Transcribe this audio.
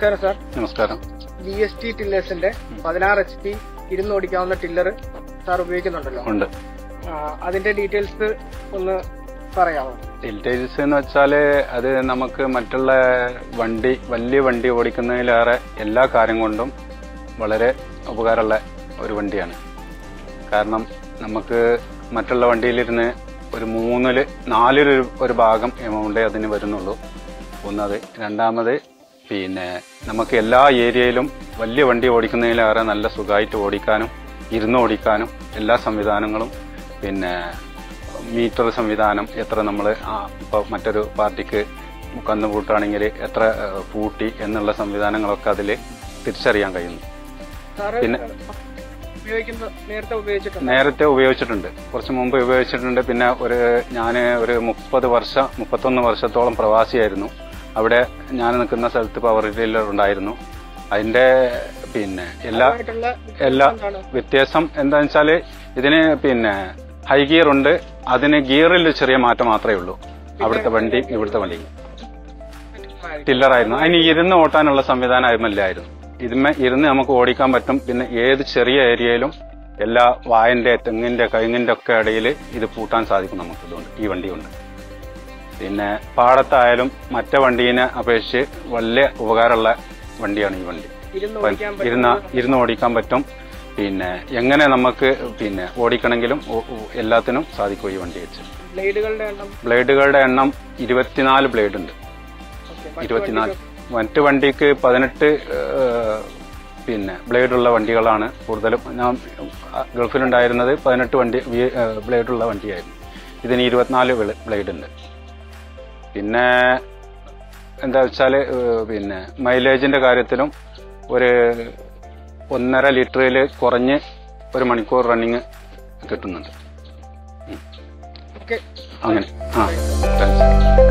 നമസ്കാരം സാർ നമസ്കാരം B S T ടില്ലേഴ്സിന്റെ പതിനാറ് എച്ച് പി ഇരുന്നോടിക്കാവുന്ന ടില്ലർ സാർ ഉപയോഗിക്കുന്നുണ്ടല്ലോ ഉണ്ട് ആ, അതിന്റെ ഡീറ്റെയിൽസ് ഒന്ന് പറയാമോ ഡീറ്റെയിൽസ് എന്ന് വെച്ചാല് അത് നമുക്ക് മറ്റുള്ള വണ്ടി വലിയ വണ്ടി ഓടിക്കുന്നതിലേറെ എല്ലാ കാര്യം കൊണ്ടും വളരെ ഉപകാരമുള്ള ഒരു വണ്ടിയാണ് കാരണം നമുക്ക് മറ്റുള്ള വണ്ടിയിലിരുന്ന് ഒരു മൂന്നില് നാലിൽ ഒരു ഒരു ഭാഗം എമൗണ്ടേ അതിന് വരുന്നുള്ളൂ ഒന്നത് രണ്ടാമത് പിന്നെ നമുക്ക് എല്ലാ ഏരിയയിലും വലിയ വണ്ടി ഓടിക്കുന്നതിലേറെ നല്ല സുഖമായിട്ട് ഓടിക്കാനും ഇരുന്ന് ഓടിക്കാനും എല്ലാ സംവിധാനങ്ങളും പിന്നെ മീറ്റർ സംവിധാനം എത്ര നമ്മൾ ഇപ്പോൾ മറ്റൊരു പാർട്ടിക്ക് കന്ന് പൂട്ടാണെങ്കിൽ എത്ര ഏഹ്, പൂട്ടി എന്നുള്ള സംവിധാനങ്ങളൊക്കെ അതിൽ തിരിച്ചറിയാൻ കഴിയുന്നു സാറ് പിന്നെ- ഉപയോഗിക്കുന്ന നേരത്തെ ഉപയോഗിച്ചിട്ടുണ്ട് നേരത്തെ ഉപയോഗിച്ചിട്ടുണ്ട് കുറച്ച് മുമ്പ് ഉപയോഗിച്ചിട്ടുണ്ട് പിന്നെ ഒരു ഞാൻ ഒരു മുപ്പത് വർഷം മുപ്പത്തൊന്ന് വർഷത്തോളം പ്രവാസിയായിരുന്നു അവിടെ ഞാൻ നിൽക്കുന്ന സ്ഥലത്ത് പവർ ഡീലർ ഉണ്ടായിരുന്നു അതിന്റെ പിന്നെ എല്ലാ ആയിട്ടുള്ള എല്ലാ എന്താണ്? വ്യത്യാസം എന്താണെന്ന് വെച്ചാല് ഇതിന് പിന്നെ ഹൈ ഗിയർ ഉണ്ട് അതിന് ഗിയറിൽ ചെറിയ മാറ്റം മാത്രമേ ഉള്ളൂ അവിടുത്തെ വണ്ടി ഇവിടുത്തെ വണ്ടി ടില്ലറായിരുന്നു അതിന് ഇരുന്ന് ഓട്ടാനുള്ള സംവിധാനം അതിമല്ലായിരുന്നു ഇതിന്മേ ഇരുന്ന് നമുക്ക് ഓടിക്കാൻ പറ്റും പിന്നെ ഏത് ചെറിയ ഏരിയയിലും എല്ലാ വായന്റെ തെങ്ങിന്റെ കഴുങ്ങിന്റെ ഒക്കെ ഇടയിൽ ഇത് പൂട്ടാൻ സാധിക്കും നമുക്ക് ഇതുകൊണ്ട് ഈ വണ്ടി കൊണ്ട് പിന്നെ പാടത്തായാലും മറ്റേ വണ്ടീനെ അപേക്ഷിച്ച് വലിയ ഉപകാരമുള്ള വണ്ടിയാണ് ഈ വണ്ടി ഇരുന്ന് ഇപ്പം ഓടിക്കാൻ ഇരുന്ന പറ്റുന്ന ഇരുന്ന് ഓടിക്കാൻ പറ്റും പിന്നെ എങ്ങനെ നമുക്ക് പിന്നെ ഓടിക്കണമെങ്കിലും ഒ- ഒ- എല്ലാത്തിനും സാധിക്കും ഈ വണ്ടി വെച്ച് ബ്ലേഡുകളുടെ എണ്ണം ബ്ലേഡുകളുടെ എണ്ണം ഇരുപത്തിനാല് ബ്ലേഡ് ഉണ്ട് ഓക്കെ, മറ്റു ഇരുപത്തിനാല് മറ്റ് വണ്ടിക്ക് പതിനെട്ട് ഏഹ്, പിന്നെ ബ്ലേഡുള്ള വണ്ടികളാണ് കൂടുതലും ഞാൻ ഗൾഫിലുണ്ടായിരുന്നത് പതിനെട്ട് വണ്ടി വി- ഏഹ്, ബ്ലേഡുള്ള വണ്ടിയായിരുന്നു ഇതിന് ഇരുപത്തിനാല് ബ്ലേ- ബ്ലേഡ് ഉണ്ട് പിന്നെ എന്താ വെച്ചാൽ പിന്നെ മൈലേജിന്റെ കാര്യത്തിലും ഒരു ഒന്നര ലിറ്ററിൽ കുറഞ്ഞ് ഒരു മണിക്കൂർ റണ്ണിങ് കിട്ടുന്നുണ്ട് ഓക്കെ അങ്ങനെ ആ താങ്ക്സ്